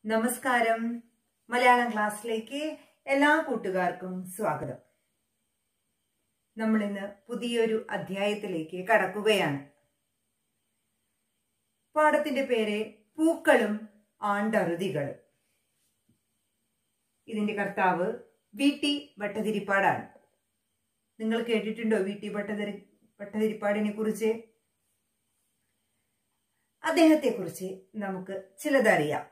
നമസ്കാരം മലയാളം ക്ലാസ്സിലേക്ക് എല്ലാ കൂട്ടുകാർക്കും സ്വാഗതം നമ്മൾ ഇന്ന് പുതിയൊരു അധ്യായത്തിലേക്ക് കടക്കുകയാണ് പാഠത്തിന്റെ പേര് പൂക്കളും ആണ്ടറുതികളും ഇതിന്റെ കർത്താവ് വി ടി ഭട്ടതിരിപ്പാടാണ് നിങ്ങൾ കേട്ടിട്ടുണ്ടോ വി ടി ഭട്ടതിരി ഭട്ടതിരിപ്പാടിനെ കുറിച്ച് അദ്ദേഹത്തെ കുറിച്ച് നമുക്ക് ചിലതറിയാം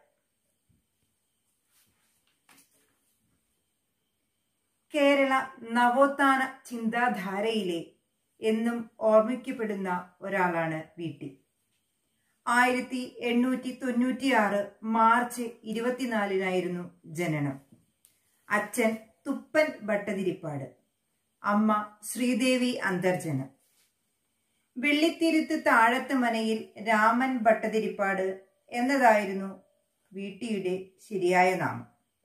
കേരള നവോത്ഥാന ചിന്താധാരയിലെ എന്നും ഓർമ്മിക്കപ്പെടുന്ന ഒരാളാണ് വി ടി ആയിരത്തി എണ്ണൂറ്റി തൊണ്ണൂറ്റിയാറ് മാർച്ച് ഇരുപത്തിനാലിനായിരുന്നു ജനനം അച്ഛൻ തുപ്പൻ ഭട്ടതിരിപ്പാട് അമ്മ ശ്രീദേവി അന്തർജനം വെള്ളിത്തിരുത്ത് താഴത്ത് മനയിൽ രാമൻ ഭട്ടതിരിപ്പാട് എന്നതായിരുന്നു വീട്ടിയുടെ ശരിയായ നാമം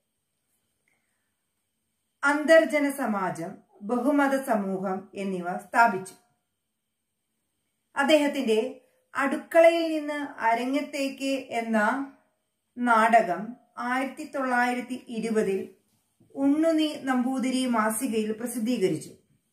അന്തർജന സമാജം ബഹുമത സമൂഹം എന്നിവ സ്ഥാപിച്ചു അദ്ദേഹത്തിന്റെ അടുക്കളയിൽ നിന്ന് അരങ്ങത്തേക്ക് എന്ന നാടകം ആയിരത്തി തൊള്ളായിരത്തി ഇരുപതിൽ ഉണ്ണുനീ നമ്പൂതിരി മാസികയിൽ പ്രസിദ്ധീകരിച്ചു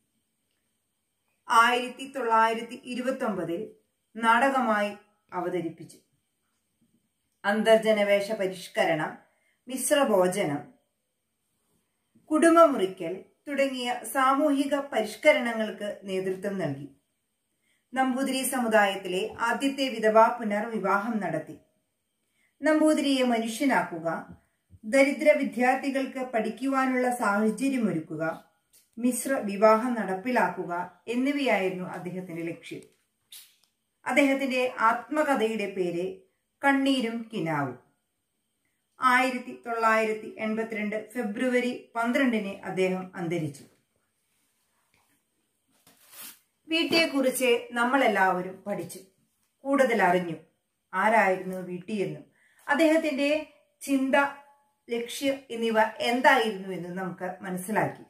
ആയിരത്തി തൊള്ളായിരത്തി ഇരുപത്തി ഒമ്പതിൽ നാടകമായി അവതരിപ്പിച്ചു അന്തർജനവേഷ പരിഷ്കരണം മിശ്രഭോജനം കുടുംബമുറിക്കൽ തുടങ്ങിയ സാമൂഹിക പരിഷ്കരണങ്ങൾക്ക് നേതൃത്വം നൽകി നമ്പൂതിരി സമുദായത്തിലെ ആദ്യത്തെ വിധവാ പുനർവിവാഹം നടത്തി നമ്പൂതിരിയെ മനുഷ്യനാക്കുക ദരിദ്ര വിദ്യാർത്ഥികൾക്ക് പഠിക്കുവാനുള്ള സാഹചര്യമൊരുക്കുക മിശ്ര വിവാഹം നടപ്പിലാക്കുക എന്നിവയായിരുന്നു അദ്ദേഹത്തിന്റെ ലക്ഷ്യം അദ്ദേഹത്തിന്റെ ആത്മകഥയുടെ പേര് കണ്ണീരും കിനാവും ആയിരത്തി തൊള്ളായിരത്തി എൺപത്തിരണ്ട് ഫെബ്രുവരി പന്ത്രണ്ടിന് അദ്ദേഹം അന്തരിച്ചു വീട്ടിയെക്കുറിച്ച് നമ്മളെല്ലാവരും പഠിച്ചു കൂടുതൽ അറിഞ്ഞു ആരായിരുന്നു വീട്ടി എന്നും അദ്ദേഹത്തിന്റെ ചിന്ത ലക്ഷ്യം എന്നിവ എന്തായിരുന്നു എന്ന് നമുക്ക് മനസ്സിലാക്കി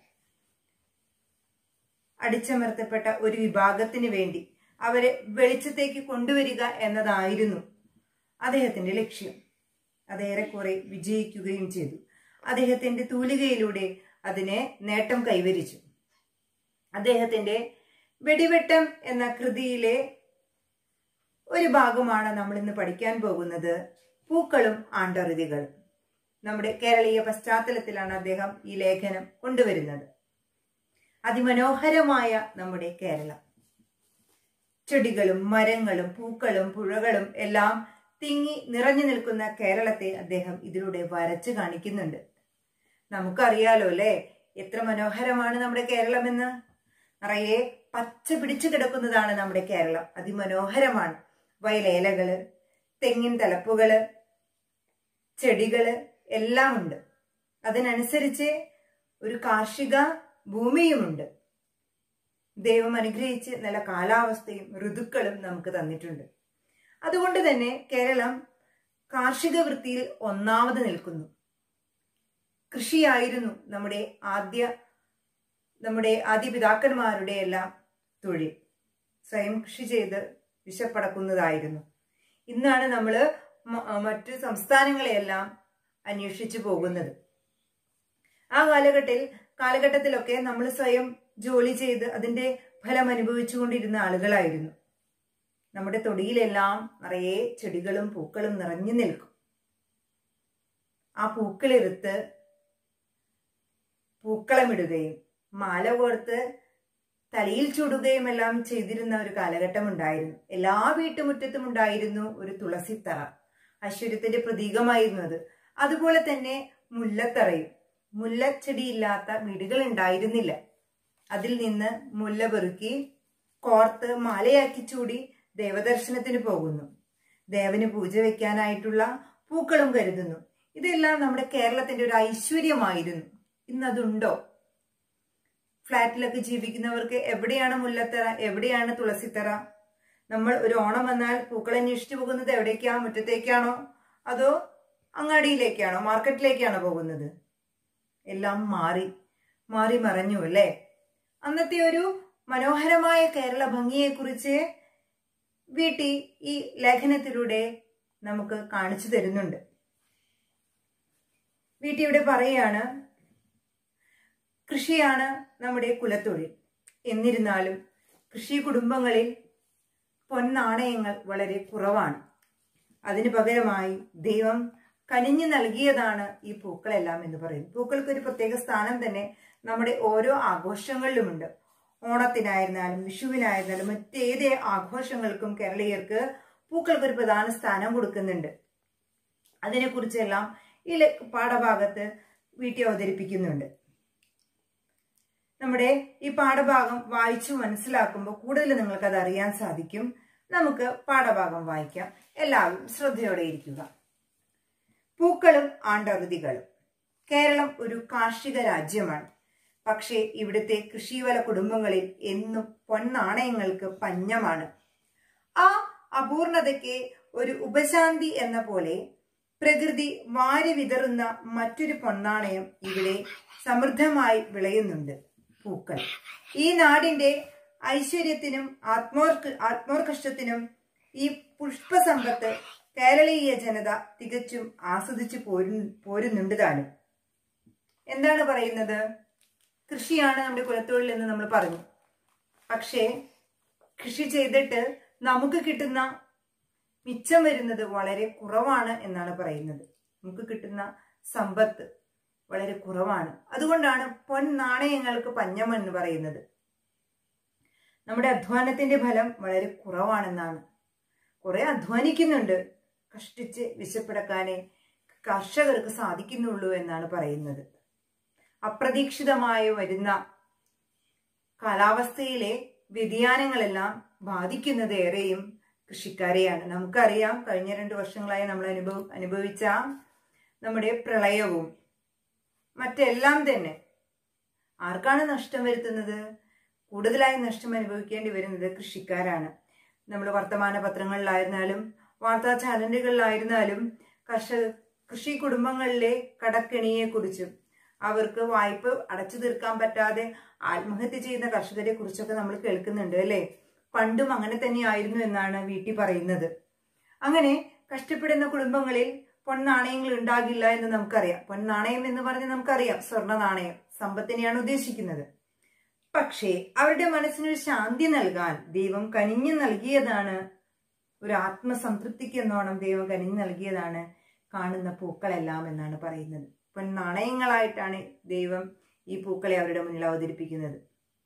അടിച്ചമർത്തപ്പെട്ട ഒരു വിഭാഗത്തിന് വേണ്ടി അവരെ വെളിച്ചത്തേക്ക് കൊണ്ടുവരിക എന്നതായിരുന്നു അദ്ദേഹത്തിന്റെ ലക്ഷ്യം അതേറെക്കുറെ വിജയിക്കുകയും ചെയ്തു അദ്ദേഹത്തിന്റെ തൂലികയിലൂടെ അതിനെ നേട്ടം കൈവരിച്ചു അദ്ദേഹത്തിന്റെ വെടിവെട്ടം എന്ന കൃതിയിലെ ഒരു ഭാഗമാണ് നമ്മൾ ഇന്ന് പഠിക്കാൻ പോകുന്നത് പൂക്കളും ആണ്ടറുതികളും നമ്മുടെ കേരളീയ പശ്ചാത്തലത്തിലാണ് അദ്ദേഹം ഈ ലേഖനം കൊണ്ടുവരുന്നത് അതിമനോഹരമായ നമ്മുടെ കേരളം ചെടികളും മരങ്ങളും പൂക്കളും പുഴകളും എല്ലാം തിങ്ങി നിറഞ്ഞു നിൽക്കുന്ന കേരളത്തെ അദ്ദേഹം ഇതിലൂടെ വരച്ചു കാണിക്കുന്നുണ്ട് നമുക്കറിയാലോ അല്ലേ എത്ര മനോഹരമാണ് നമ്മുടെ കേരളം എന്ന് നിറയെ പച്ച പിടിച്ചു കിടക്കുന്നതാണ് നമ്മുടെ കേരളം അതിമനോഹരമാണ് വയലേലകള് തെങ്ങിൻ തലപ്പുകള് ചെടികള് എല്ലാം ഉണ്ട് അതിനനുസരിച്ച് ഒരു കാർഷിക ഭൂമിയുമുണ്ട് ദൈവം അനുഗ്രഹിച്ച് നല്ല കാലാവസ്ഥയും ഋതുക്കളും നമുക്ക് തന്നിട്ടുണ്ട് അതുകൊണ്ട് തന്നെ കേരളം കാർഷിക വൃത്തിയിൽ ഒന്നാമത് നിൽക്കുന്നു കൃഷിയായിരുന്നു നമ്മുടെ ആദ്യ നമ്മുടെ ആദ്യ പിതാക്കന്മാരുടെ എല്ലാം തൊഴിൽ സ്വയം കൃഷി ചെയ്ത് വിശപ്പടക്കുന്നതായിരുന്നു ഇന്നാണ് നമ്മൾ മറ്റു സംസ്ഥാനങ്ങളെയെല്ലാം അന്വേഷിച്ചു പോകുന്നത് ആ കാലഘട്ടത്തിൽ കാലഘട്ടത്തിലൊക്കെ നമ്മൾ സ്വയം ജോലി ചെയ്ത് അതിന്റെ ഫലം അനുഭവിച്ചുകൊണ്ടിരുന്ന ആളുകളായിരുന്നു നമ്മുടെ തൊടിയിലെല്ലാം നിറയെ ചെടികളും പൂക്കളും നിറഞ്ഞു നിൽക്കും ആ പൂക്കളെടുത്ത് പൂക്കളമിടുകയും മാല കോർത്ത് തലയിൽ ചൂടുകയും എല്ലാം ചെയ്തിരുന്ന ഒരു കാലഘട്ടം ഉണ്ടായിരുന്നു എല്ലാ വീട്ടുമുറ്റത്തും ഉണ്ടായിരുന്നു ഒരു തുളസിത്തറ ഐശ്വര്യത്തിന്റെ പ്രതീകമായിരുന്നു അത് അതുപോലെ തന്നെ മുല്ലത്തറയും മുല്ലച്ചെടിയില്ലാത്ത വീടുകൾ ഉണ്ടായിരുന്നില്ല അതിൽ നിന്ന് മുല്ല പെറുക്കി കോർത്ത് മാലയാക്കി ചൂടി ദേവദർശനത്തിന് പോകുന്നു ദേവന് പൂജ വെക്കാനായിട്ടുള്ള പൂക്കളും കരുതുന്നു ഇതെല്ലാം നമ്മുടെ കേരളത്തിന്റെ ഒരു ഐശ്വര്യമായിരുന്നു ഇന്നതുണ്ടോ ഫ്ലാറ്റിലൊക്കെ ജീവിക്കുന്നവർക്ക് എവിടെയാണ് മുല്ലത്തറ എവിടെയാണ് തുളസിത്തറ നമ്മൾ ഒരു ഓണം വന്നാൽ പൂക്കൾ അന്വേഷിച്ചു പോകുന്നത് എവിടേക്കാ മുറ്റത്തേക്കാണോ അതോ അങ്ങാടിയിലേക്കാണോ മാർക്കറ്റിലേക്കാണോ പോകുന്നത് എല്ലാം മാറി മാറി മറഞ്ഞു അല്ലേ അന്നത്തെ ഒരു മനോഹരമായ കേരള ഭംഗിയെക്കുറിച്ച് വീട്ടി ഈ ലേഖനത്തിലൂടെ നമുക്ക് കാണിച്ചു തരുന്നുണ്ട് വീട്ടിൽ ഇവിടെ പറയാണ് കൃഷിയാണ് നമ്മുടെ കുലത്തൊഴിൽ എന്നിരുന്നാലും കൃഷി കുടുംബങ്ങളിൽ പൊന്നാണയങ്ങൾ വളരെ കുറവാണ് അതിനു പകരമായി ദൈവം കനിഞ്ഞു നൽകിയതാണ് ഈ പൂക്കളെല്ലാം എന്ന് പറയുന്നു പൂക്കൾക്ക് ഒരു പ്രത്യേക സ്ഥാനം തന്നെ നമ്മുടെ ഓരോ ആഘോഷങ്ങളിലുമുണ്ട് ഓണത്തിനായിരുന്നാലും വിഷുവിനായിരുന്നാലും മറ്റേത് ആഘോഷങ്ങൾക്കും കേരളീയർക്ക് പൂക്കൾക്ക് ഒരു പ്രധാന സ്ഥാനം കൊടുക്കുന്നുണ്ട് അതിനെക്കുറിച്ചെല്ലാം ഈ ലെ- പാഠഭാഗത്ത് വീട്ടിൽ അവതരിപ്പിക്കുന്നുണ്ട് നമ്മുടെ ഈ പാഠഭാഗം വായിച്ചു മനസ്സിലാക്കുമ്പോൾ കൂടുതൽ നിങ്ങൾക്ക് അത് അറിയാൻ സാധിക്കും നമുക്ക് പാഠഭാഗം വായിക്കാം എല്ലാവരും ശ്രദ്ധയോടെ ഇരിക്കുക പൂക്കളും ആണ്ടറുതികളും കേരളം ഒരു കാർഷിക രാജ്യമാണ് പക്ഷേ ഇവിടുത്തെ കൃഷിവല കുടുംബങ്ങളിൽ എന്നും പൊന്നാണയങ്ങൾക്ക് പഞ്ഞമാണ് ആ അപൂർണതയ്ക്ക് ഒരു ഉപശാന്തി എന്ന പോലെ പ്രകൃതി വാരി വിതറുന്ന മറ്റൊരു പൊന്നാണയം ഇവിടെ സമൃദ്ധമായി വിളയുന്നുണ്ട് പൂക്കൾ ഈ നാടിന്റെ ഐശ്വര്യത്തിനും ആത്മോർക്ക് ആത്മോർക്കഷ്ടത്തിനും ഈ പുഷ്പസമ്പത്ത് കേരളീയ ജനത തികച്ചും ആസ്വദിച്ചു പോരു പോരുന്നുണ്ട് താനും എന്താണ് പറയുന്നത് കൃഷിയാണ് നമ്മുടെ കുലത്തൊഴിൽ എന്ന് നമ്മൾ പറഞ്ഞു പക്ഷേ കൃഷി ചെയ്തിട്ട് നമുക്ക് കിട്ടുന്ന മിച്ചം വരുന്നത് വളരെ കുറവാണ് എന്നാണ് പറയുന്നത് നമുക്ക് കിട്ടുന്ന സമ്പത്ത് വളരെ കുറവാണ് അതുകൊണ്ടാണ് പൊൻ നാണയങ്ങൾക്ക് പഞ്ഞം എന്ന് പറയുന്നത് നമ്മുടെ അധ്വാനത്തിന്റെ ഫലം വളരെ കുറവാണെന്നാണ് കുറെ അധ്വാനിക്കുന്നുണ്ട് കഷ്ടിച്ച് വിശപ്പിടക്കാനേ കർഷകർക്ക് സാധിക്കുന്നുള്ളൂ എന്നാണ് പറയുന്നത് അപ്രതീക്ഷിതമായി വരുന്ന കാലാവസ്ഥയിലെ വ്യതിയാനങ്ങളെല്ലാം ബാധിക്കുന്നത് ഏറെയും കൃഷിക്കാരെയാണ് നമുക്കറിയാം കഴിഞ്ഞ രണ്ട് വർഷങ്ങളായി നമ്മൾ അനുഭവ അനുഭവിച്ച നമ്മുടെ പ്രളയവും മറ്റെല്ലാം തന്നെ ആർക്കാണ് നഷ്ടം വരുത്തുന്നത് കൂടുതലായി നഷ്ടം അനുഭവിക്കേണ്ടി വരുന്നത് കൃഷിക്കാരാണ് നമ്മൾ വർത്തമാന പത്രങ്ങളിലായിരുന്നാലും വാർത്താ ചാനലുകളിലായിരുന്നാലും കർഷക കൃഷി കുടുംബങ്ങളിലെ കടക്കെണിയെ കുറിച്ചും അവർക്ക് വായ്പ അടച്ചു തീർക്കാൻ പറ്റാതെ ആത്മഹത്യ ചെയ്യുന്ന കർഷകരെ കുറിച്ചൊക്കെ നമ്മൾ കേൾക്കുന്നുണ്ട് അല്ലേ പണ്ടും അങ്ങനെ തന്നെയായിരുന്നു എന്നാണ് വീട്ടിൽ പറയുന്നത് അങ്ങനെ കഷ്ടപ്പെടുന്ന കുടുംബങ്ങളിൽ പൊന്നാണയങ്ങൾ ഉണ്ടാകില്ല എന്ന് നമുക്കറിയാം പൊന്നാണയം എന്ന് പറഞ്ഞ് നമുക്കറിയാം സ്വർണ്ണ നാണയം സമ്പത്തിനെയാണ് ഉദ്ദേശിക്കുന്നത് പക്ഷേ അവരുടെ മനസ്സിനൊരു ശാന്തി നൽകാൻ ദൈവം കനിഞ്ഞു നൽകിയതാണ് ഒരു ആത്മസംതൃപ്തിക്ക് എന്നോണം ദൈവം കനിഞ്ഞു നൽകിയതാണ് കാണുന്ന പൂക്കളെല്ലാം എന്നാണ് പറയുന്നത് പൊന്നാണയങ്ങളായിട്ടാണ് ദൈവം ഈ പൂക്കളെ അവരുടെ മുന്നിൽ അവതരിപ്പിക്കുന്നത്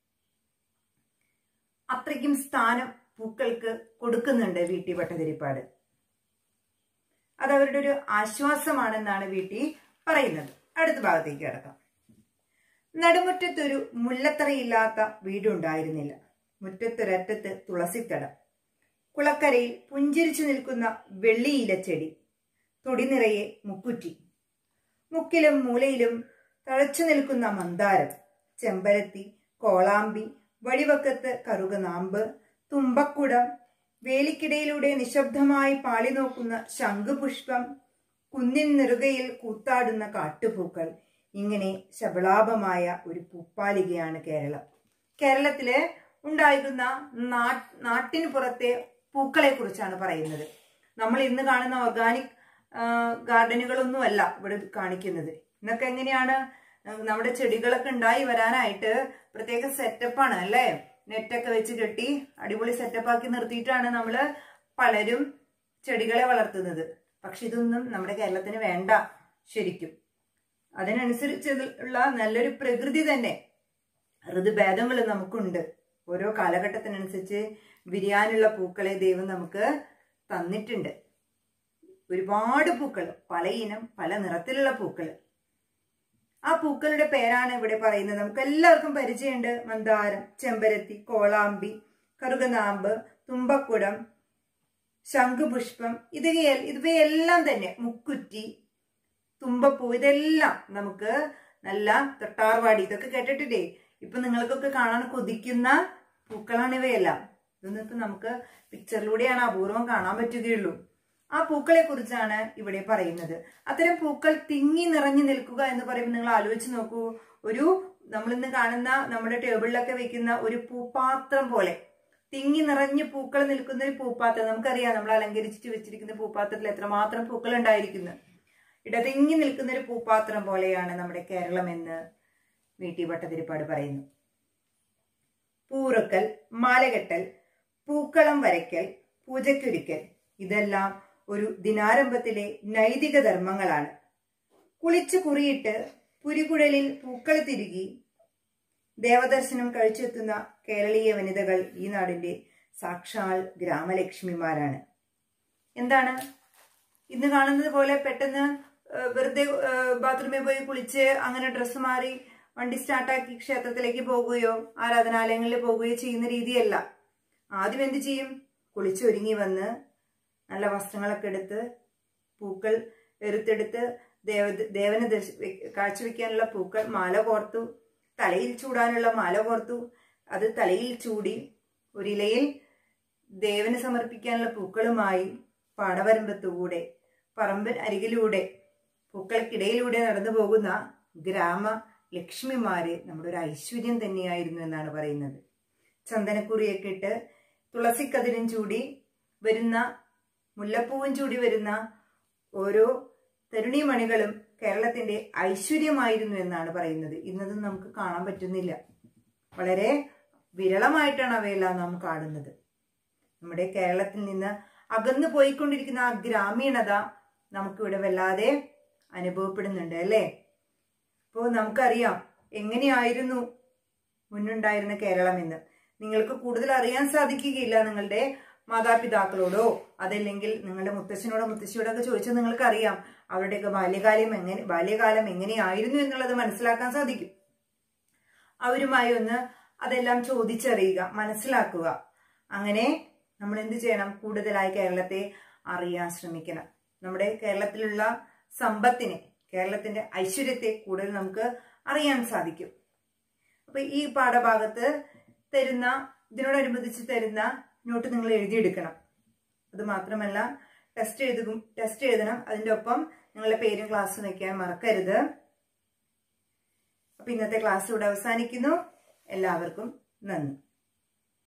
അത്രയ്ക്കും സ്ഥാനം പൂക്കൾക്ക് കൊടുക്കുന്നുണ്ട് വീട്ടി ഭട്ടതിരിപ്പാട് അത് അവരുടെ ഒരു ആശ്വാസമാണെന്നാണ് വീട്ടി പറയുന്നത് അടുത്ത ഭാഗത്തേക്ക് കിടക്കാം നടുമുറ്റത്തൊരു മുല്ലത്തറയില്ലാത്ത വീടുണ്ടായിരുന്നില്ല മുറ്റത്തൊരറ്റത്ത് തുളസിത്തടം കുളക്കരയിൽ പുഞ്ചിരിച്ചു നിൽക്കുന്ന വെള്ളിയിലച്ചെടി തൊടി നിറയെ മുക്കുറ്റി മുക്കിലും മൂലയിലും തഴച്ചു നിൽക്കുന്ന മന്ദാരം ചെമ്പരത്തി കോളാമ്പി വഴിവക്കത്ത് കറുകനാമ്പ് തുമ്പക്കുടം വേലിക്കിടയിലൂടെ നിശബ്ദമായി പാളി നോക്കുന്ന ശംഖുപുഷ്പം കുന്നിൻ നെറുകയിൽ കൂത്താടുന്ന കാട്ടുപൂക്കൾ ഇങ്ങനെ ശബളാപമായ ഒരു പൂപ്പാലികയാണ് കേരളം കേരളത്തില് ഉണ്ടായിരുന്ന നാ- നാട്ടിന് പുറത്തെ പൂക്കളെ കുറിച്ചാണ് പറയുന്നത് നമ്മൾ ഇന്ന് കാണുന്ന ഓർഗാനിക് ഗാർഡനുകളൊന്നുമല്ല ഇവിടെ കാണിക്കുന്നത് ഇന്നൊക്കെ എങ്ങനെയാണ് ആ, നമ്മുടെ ചെടികളൊക്കെ ഉണ്ടായി വരാനായിട്ട് പ്രത്യേക സെറ്റപ്പാണ് അല്ലേ നെറ്റൊക്കെ വെച്ച് കെട്ടി അടിപൊളി സെറ്റപ്പാക്കി നിർത്തിയിട്ടാണ് നമ്മൾ പലരും ചെടികളെ വളർത്തുന്നത് പക്ഷെ ഇതൊന്നും നമ്മുടെ കേരളത്തിന് വേണ്ട ശരിക്കും അതിനനുസരിച്ചുള്ള നല്ലൊരു പ്രകൃതി തന്നെ ഋതുഭേദങ്ങൾ നമുക്കുണ്ട് ഓരോ കാലഘട്ടത്തിനനുസരിച്ച് വിരിയാനുള്ള പൂക്കളെ ദൈവം നമുക്ക് തന്നിട്ടുണ്ട് ഒരുപാട് പൂക്കൾ പല ഇനം പല നിറത്തിലുള്ള പൂക്കൾ ആ പൂക്കളുടെ പേരാണ് ഇവിടെ പറയുന്നത് നമുക്ക് എല്ലാവർക്കും പരിചയമുണ്ട് മന്ദാരം ചെമ്പരത്തി കോളാമ്പി കറുകനാമ്പ് തുമ്പക്കുടം ശംഖുപുഷ്പം ഇതൊക്കെ ഇവയെല്ലാം തന്നെ മുക്കുറ്റി തുമ്പപ്പൂ ഇതെല്ലാം നമുക്ക് നല്ല തൊട്ടാർവാടി ഇതൊക്കെ കേട്ടിട്ടില്ലേ ഇപ്പൊ നിങ്ങൾക്കൊക്കെ കാണാൻ കൊതിക്കുന്ന പൂക്കളാണ് ഇവയെല്ലാം ഇതൊന്നും ഇപ്പൊ നമുക്ക് പിക്ചറിലൂടെയാണ് അപൂർവം കാണാൻ പറ്റുകയുള്ളൂ ആ പൂക്കളെ കുറിച്ചാണ് ഇവിടെ പറയുന്നത് അത്തരം പൂക്കൾ തിങ്ങി നിറഞ്ഞു നിൽക്കുക എന്ന് പറയുമ്പോൾ നിങ്ങൾ ആലോചിച്ച് നോക്കൂ ഒരു നമ്മളിന്ന് കാണുന്ന നമ്മുടെ ടേബിളിലൊക്കെ വെക്കുന്ന ഒരു പൂപ്പാത്രം പോലെ തിങ്ങി നിറഞ്ഞ് പൂക്കൾ നിൽക്കുന്ന ഒരു പൂപ്പാത്രം നമുക്കറിയാം നമ്മൾ അലങ്കരിച്ചിട്ട് വെച്ചിരിക്കുന്ന പൂപ്പാത്രത്തിൽ എത്രമാത്രം പൂക്കൾ ഉണ്ടായിരിക്കുന്നു ഇടതിങ്ങി നിൽക്കുന്ന ഒരു പൂപ്പാത്രം പോലെയാണ് നമ്മുടെ കേരളം എന്ന് വി ടി ഭട്ടതിരിപ്പാട് പറയുന്നു പൂറക്കൽ മാലകെട്ടൽ പൂക്കളം വരയ്ക്കൽ പൂജയ്ക്കൊരുക്കൽ ഇതെല്ലാം ഒരു ദിനാരംഭത്തിലെ നൈതിക ധർമ്മങ്ങളാണ് കുളിച്ചു കുറിയിട്ട് പുരികുഴലിൽ പൂക്കൾ തിരുകി ദേവദർശനം കഴിച്ചെത്തുന്ന കേരളീയ വനിതകൾ ഈ നാടിന്റെ സാക്ഷാൽ ഗ്രാമലക്ഷ്മിമാരാണ് എന്താണ് ഇന്ന് കാണുന്നത് പോലെ പെട്ടെന്ന് ഏഹ്, വെറുതെ ഏഹ്, ബാത്റൂമിൽ പോയി കുളിച്ച് അങ്ങനെ ഡ്രസ്സ് മാറി വണ്ടി സ്റ്റാർട്ടാക്കി ക്ഷേത്രത്തിലേക്ക് പോകുകയോ ആരാധനാലയങ്ങളിൽ പോകുകയോ ചെയ്യുന്ന രീതിയല്ല ആദ്യം എന്ത് ചെയ്യും കുളിച്ചൊരുങ്ങി വന്ന് നല്ല വസ്ത്രങ്ങളൊക്കെ എടുത്ത് പൂക്കൾ എറുത്തെടുത്ത് ദേവ ദേവന് ദർശ കാഴ്ചവെക്കാനുള്ള പൂക്കൾ മാല കോർത്തു തലയിൽ ചൂടാനുള്ള മാല കോർത്തു അത് തലയിൽ ചൂടി ഒരിലയിൽ ദേവന് സമർപ്പിക്കാനുള്ള പൂക്കളുമായി പാടവരമ്പത്തുകൂടെ പറമ്പിൻ അരികിലൂടെ പൂക്കൾക്കിടയിലൂടെ നടന്നു പോകുന്ന ഗ്രാമ ലക്ഷ്മിമാര് നമ്മുടെ ഒരു ഐശ്വര്യം തന്നെയായിരുന്നു എന്നാണ് പറയുന്നത് ചന്ദനക്കുറിയൊക്കെ ഇട്ട് തുളസിക്കതിരും ചൂടി വരുന്ന മുല്ലപ്പൂവും ചൂടി വരുന്ന ഓരോ തരുണീമണികളും കേരളത്തിന്റെ ഐശ്വര്യമായിരുന്നു എന്നാണ് പറയുന്നത് ഇന്നതും നമുക്ക് കാണാൻ പറ്റുന്നില്ല വളരെ വിരളമായിട്ടാണ് അവയെല്ലാം നാം കാണുന്നത് നമ്മുടെ കേരളത്തിൽ നിന്ന് അകന്നു പോയിക്കൊണ്ടിരിക്കുന്ന ആ ഗ്രാമീണത നമുക്കിവിടെ വല്ലാതെ അനുഭവപ്പെടുന്നുണ്ട് അല്ലേ അപ്പോൾ നമുക്കറിയാം എങ്ങനെയായിരുന്നു മുന്നുണ്ടായിരുന്ന കേരളം എന്ന് നിങ്ങൾക്ക് കൂടുതൽ അറിയാൻ സാധിക്കുകയില്ല നിങ്ങളുടെ മാതാപിതാക്കളോടോ അതല്ലെങ്കിൽ നിങ്ങളുടെ മുത്തശ്ശനോടോ മുത്തശ്ശിയോടോ ഒക്കെ ചോദിച്ചാൽ നിങ്ങൾക്ക് അറിയാം അവരുടെയൊക്കെ ബാല്യകാലം എങ്ങനെ ബാല്യകാലം എങ്ങനെയായിരുന്നു എന്നുള്ളത് മനസ്സിലാക്കാൻ സാധിക്കും അവരുമായി ഒന്ന് അതെല്ലാം ചോദിച്ചറിയുക മനസ്സിലാക്കുക അങ്ങനെ നമ്മൾ എന്ത് ചെയ്യണം കൂടുതലായി കേരളത്തെ അറിയാൻ ശ്രമിക്കണം നമ്മുടെ കേരളത്തിലുള്ള സമ്പത്തിനെ കേരളത്തിന്റെ ഐശ്വര്യത്തെ കൂടുതൽ നമുക്ക് അറിയാൻ സാധിക്കും അപ്പൊ ഈ പാഠഭാഗത്ത് തരുന്ന ഇതിനോടനുബന്ധിച്ച് തരുന്ന നോട്ട് നിങ്ങൾ എഴുതിയെടുക്കണം അത് മാത്രമല്ല ടെസ്റ്റ് എഴുതും ടെസ്റ്റ് എഴുതണം അതിന്റെ ഒപ്പം നിങ്ങളുടെ പേരും ക്ലാസ്സും വെക്കാൻ മറക്കരുത് അപ്പൊ ഇന്നത്തെ ക്ലാസ് ഇവിടെ അവസാനിക്കുന്നു എല്ലാവർക്കും നന്ദി